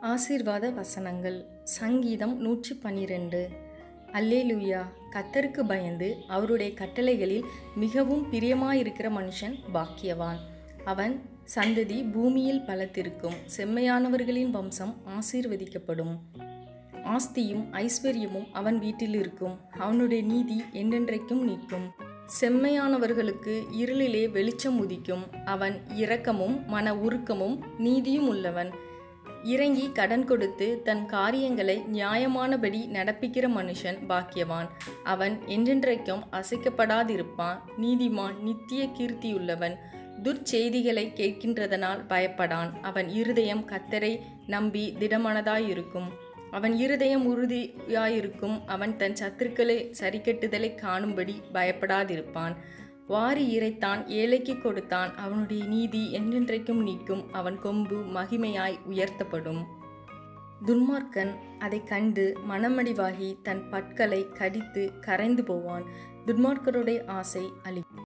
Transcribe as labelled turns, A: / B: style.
A: ஆசீர்வாத வசனங்கள் சங்கீதம் நூற்றி பன்னிரெண்டு அல்லேலூயா கத்தருக்கு பயந்து அவருடைய கட்டளைகளில் மிகவும் பிரியமாயிருக்கிற மனுஷன் பாக்கியவான் அவன் சந்ததி பூமியில் பலத்திருக்கும் செம்மையானவர்களின் வம்சம் ஆசீர்வதிக்கப்படும் ஆஸ்தியும் ஐஸ்வர்யமும் அவன் வீட்டில் இருக்கும் அவனுடைய நீதி என்றென்றைக்கும் நிற்கும் செம்மையானவர்களுக்கு இருளிலே வெளிச்சம் உதிக்கும் அவன் இரக்கமும் மன உருக்கமும் நீதியும் உள்ளவன் இறங்கி கடன் கொடுத்து தன் காரியங்களை நியாயமானபடி நடப்பிக்கிற மனுஷன் பாக்கியவான் அவன் என்றென்றைக்கும் அசைக்கப்படாதிருப்பான் நீதிமான் நித்திய கீர்த்தியுள்ளவன் துர்ச்செய்திகளை கேட்கின்றதனால் பயப்படான் அவன் இருதயம் கத்தரை நம்பி திடமனதாயிருக்கும் அவன் இருதயம் உறுதியாயிருக்கும் அவன் தன் சத்துருக்களை சரிக்கட்டுதலை காணும்படி பயப்படாதிருப்பான் வாரி இறைத்தான் ஏழைக்கு கொடுத்தான் அவனுடைய நீதி என்றென்றைக்கும் நீக்கும் அவன் கொம்பு மகிமையாய் உயர்த்தப்படும் துன்மார்க்கன் அதை கண்டு மனமடிவாகி தன் பற்களை கடித்து கரைந்து போவான் துன்மார்க்கருடைய ஆசை அழி